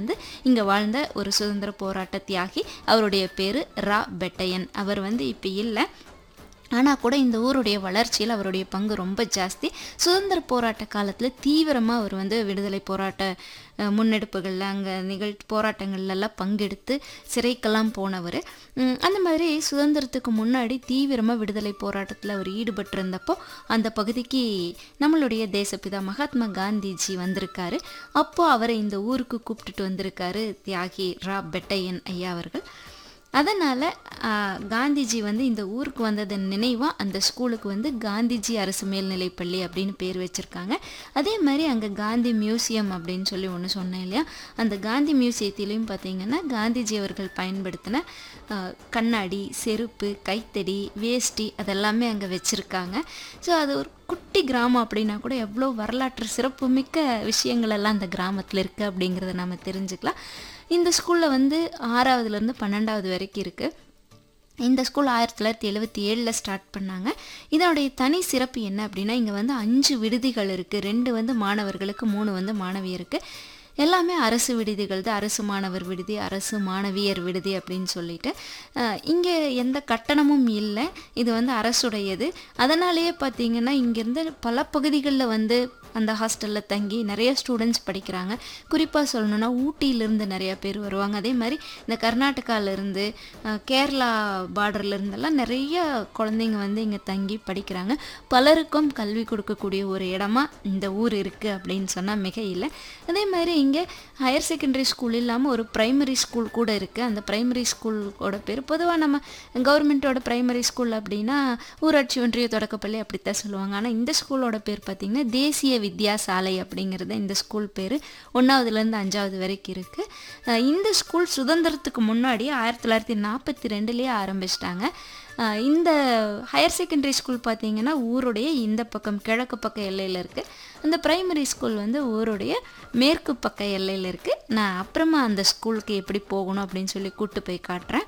வந்து இங்கே வாழ்ந்த ஒரு சுதந்திர போராட்ட தியாகி அவருடைய பேர் ரா பெட்டையன் அவர் வந்து இப்போ இல்லை ஆனால் கூட இந்த ஊருடைய வளர்ச்சியில் அவருடைய பங்கு ரொம்ப ஜாஸ்தி சுதந்திர போராட்ட காலத்தில் தீவிரமாக அவர் வந்து விடுதலை போராட்ட அஹ், முன்னெடுப்புகளில் அங்கே நிகழ் போராட்டங்கள்லாம் பங்கெடுத்து சிறைக்கெல்லாம் போனவர் உம், அந்த மாதிரி சுதந்திரத்துக்கு முன்னாடி தீவிரமாக விடுதலை போராட்டத்தில் அவர் ஈடுபட்டிருந்தப்போ அந்த பகுதிக்கு நம்மளுடைய தேசப்பிதா மகாத்மா காந்திஜி வந்திருக்காரு அப்போ அவரை இந்த ஊருக்கு கூப்பிட்டுட்டு வந்திருக்காரு தியாகி ரா பெட்டையன் ஐயா அவர்கள் அதனால் காந்திஜி வந்து இந்த ஊருக்கு வந்ததன் நினைவாக அந்த ஸ்கூலுக்கு வந்து காந்திஜி அரசு மேல்நிலைப்பள்ளி அப்படின்னு பேர் வச்சுருக்காங்க அதே மாதிரி அங்கே காந்தி மியூசியம் அப்படின்னு சொல்லி ஒன்று சொன்னேன் இல்லையா அந்த காந்தி மியூசியத்திலையும் பார்த்தீங்கன்னா காந்திஜி அவர்கள் பயன்படுத்தின ஆ, கண்ணாடி செருப்பு கைத்தடி வேஷ்டி அதெல்லாமே அங்கே வச்சுருக்காங்க ஸோ அது ஒரு குட்டி கிராமம் அப்படின்னா கூட எவ்வளோ வரலாற்று சிறப்புமிக்க விஷயங்கள் எல்லாம் அந்த கிராமத்தில் இருக்குது அப்படிங்கிறத நம்ம தெரிஞ்சுக்கலாம் இந்த ஸ்கூலில் வந்து ஆறாவதுலேருந்து பன்னெண்டாவது வரைக்கும் இருக்குது இந்த ஸ்கூல் ஆயிரத்தி தொள்ளாயிரத்தி எழுபத்தி ஏழில் ஸ்டார்ட் பண்ணாங்க இதனுடைய தனி சிறப்பு என்ன அப்படின்னா இங்கே வந்து அஞ்சு விடுதிகள் இருக்குது ரெண்டு வந்து மாணவர்களுக்கு மூணு வந்து மாணவியருக்கு எல்லாமே அரசு விடுதிகள் தான் அரசு மாணவர் விடுதி அரசு மாணவியர் விடுதி அப்படின்னு சொல்லிட்டு இங்கே எந்த கட்டணமும் இல்லை இது வந்து அரசுடையது அதனாலேயே பார்த்தீங்கன்னா இங்கேருந்து பல பகுதிகளில் வந்து அந்த ஹாஸ்டலில் தங்கி நிறைய ஸ்டூடெண்ட்ஸ் படிக்கிறாங்க குறிப்பாக சொல்லணும்னா ஊட்டியிலேருந்து நிறைய பேர் வருவாங்க அதே மாதிரி இந்த கர்நாடகாவிலேருந்து கேரளா பார்டர்ல இருந்தெல்லாம் நிறைய குழந்தைங்க வந்து இங்கே தங்கி படிக்கிறாங்க பலருக்கும் கல்வி கொடுக்கக்கூடிய ஒரு இடமா இந்த ஊர் இருக்குது அப்படின்னு சொன்னால் மிக இல்லை அதே மாதிரி இங்கே ஹையர் செகண்டரி ஸ்கூல் இல்லாமல் ஒரு ப்ரைமரி ஸ்கூல் கூட இருக்குது அந்த ப்ரைமரி ஸ்கூலோட பேர் பொதுவாக நம்ம கவர்மெண்ட்டோட ப்ரைமரி ஸ்கூல் அப்படின்னா ஊராட்சி ஒன்றிய தொடக்கப்பள்ளி அப்படித்தான் சொல்லுவாங்க ஆனால் இந்த ஸ்கூலோட பேர் பார்த்திங்கன்னா தேசிய வித்யாசாலை அப்படிங்கிறது இந்த ஸ்கூல் பேர் ஒன்றாவதுலேருந்து அஞ்சாவது வரைக்கும் இருக்குது இந்த ஸ்கூல் சுதந்திரத்துக்கு முன்னாடி ஆயிரத்தி தொள்ளாயிரத்தி நாற்பத்தி ரெண்டுலேயே ஆரம்பிச்சிட்டாங்க அஹ் இந்த ஹையர் செகண்டரி ஸ்கூல் பார்த்தீங்கன்னா ஊருடைய இந்த பக்கம் கிழக்கு பக்க எல்லையில் இருக்குது அந்த பிரைமரி ஸ்கூல் வந்து ஊருடைய மேற்கு பக்க எல்லையில் இருக்குது நான் அப்புறமா அந்த ஸ்கூலுக்கு எப்படி போகணும் அப்படின்னு சொல்லி கூட்டு போய் காட்டுறேன்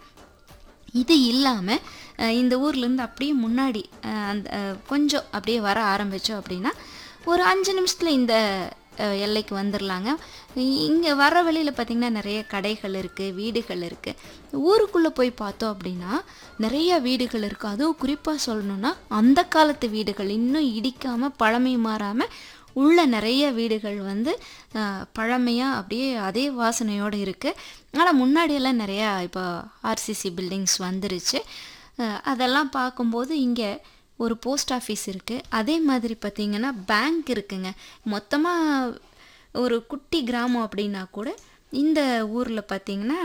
இது இல்லாமல் இந்த ஊர்லேருந்து அப்படியே முன்னாடி அஹ், அந்த அஹ், கொஞ்சம் அப்படியே வர ஆரம்பித்தோம் அப்படின்னா ஒரு அஞ்சு நிமிஷத்தில் இந்த அஹ், எல்லைக்கு வந்துடலாங்க இங்கே வர வழியில் பார்த்திங்கன்னா நிறைய கடைகள் இருக்குது வீடுகள் இருக்குது ஊருக்குள்ளே போய் பார்த்தோம் அப்படின்னா நிறைய வீடுகள் இருக்குது அதுவும் குறிப்பாக சொல்லணுன்னா அந்த காலத்து வீடுகள் இன்னும் இடிக்காமல் பழமை மாறாமல் உள்ள நிறைய வீடுகள் வந்து பழமையாக அப்படியே அதே வாசனையோடு இருக்குது ஆனால் முன்னாடியெல்லாம் நிறையா இப்போ ஆர்சிசி பில்டிங்ஸ் வந்துருச்சு அஹ் அதெல்லாம் பார்க்கும்போது இங்கே ஒரு போஸ்ட் ஆஃபீஸ் இருக்குது அதே மாதிரி பார்த்திங்கன்னா பேங்க் இருக்குங்க மொத்தமாக ஒரு குட்டி கிராமம் அப்படின்னா கூட இந்த ஊரில் பார்த்திங்கன்னா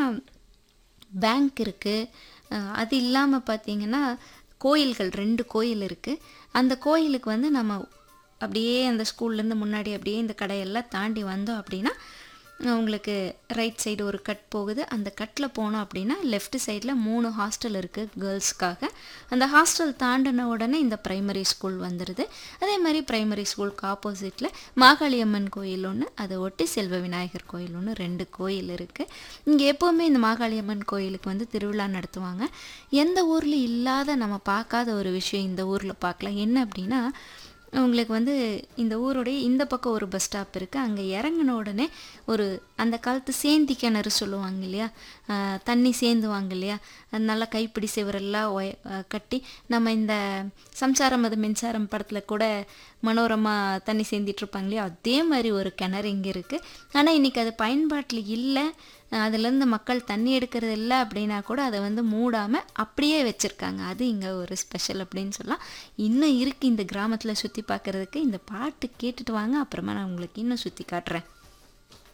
பேங்க் இருக்குது அது இல்லாமல் பார்த்தீங்கன்னா கோயில்கள் ரெண்டு கோயில் இருக்குது அந்த கோயிலுக்கு வந்து நம்ம அப்படியே அந்த ஸ்கூல்லேருந்து முன்னாடி அப்படியே இந்த கடையெல்லாம் தாண்டி வந்தோம் அப்படின்னா உங்களுக்கு ரைட் சைடு ஒரு கட் போகுது அந்த கட்டில் போனோம் அப்படின்னா லெஃப்ட் சைடில் மூணு ஹாஸ்டல் இருக்குது கேர்ள்ஸ்க்காக அந்த ஹாஸ்டல் தாண்டின உடனே இந்த ப்ரைமரி ஸ்கூல் வந்துடுது அதே மாதிரி ப்ரைமரி ஸ்கூலுக்கு ஆப்போசிட்டில் மாகாளியம்மன் கோயில் ஒன்று அதை ஒட்டி செல்வ விநாயகர் கோயில் ஒன்று ரெண்டு கோயில் இருக்குது இங்கே எப்போவுமே இந்த மாகாளியம்மன் கோயிலுக்கு வந்து திருவிழா நடத்துவாங்க எந்த ஊரில் இல்லாத நம்ம பார்க்காத ஒரு விஷயம் இந்த ஊரில் பார்க்கலாம் என்ன அப்படின்னா உங்களுக்கு வந்து இந்த ஊருடைய இந்த பக்கம் ஒரு பஸ் ஸ்டாப் இருக்குது அங்கே இறங்கின உடனே ஒரு அந்த காலத்து சேந்தி கிணறு சொல்லுவாங்க இல்லையா ஆஹ் தண்ணி சேந்துவாங்க இல்லையா அது நல்லா கைப்பிடி செவரெல்லாம் ஒய ஆஹ் கட்டி நம்ம இந்த சம்சாரம் அது மின்சாரம் படத்தில் கூட மனோரமா தண்ணி சேந்திட்டு இருப்பாங்க இல்லையா அதே மாதிரி ஒரு கிணறு இங்கே இருக்குது ஆனால் இன்றைக்கி அது பயன்பாட்டில் இல்லை அதுலேருந்து மக்கள் தண்ணி எடுக்கிறது இல்லை அப்படின்னா கூட அதை வந்து மூடாமல் அப்படியே வச்சுருக்காங்க அது இங்கே ஒரு ஸ்பெஷல் அப்படின்னு சொல்லலாம் இன்னும் இருக்குது இந்த கிராமத்தில் சுற்றி பார்க்குறதுக்கு இந்த பாட்டு கேட்டுட்டு வாங்க அப்புறமா நான் உங்களுக்கு இன்னும் சுற்றி காட்டுறேன்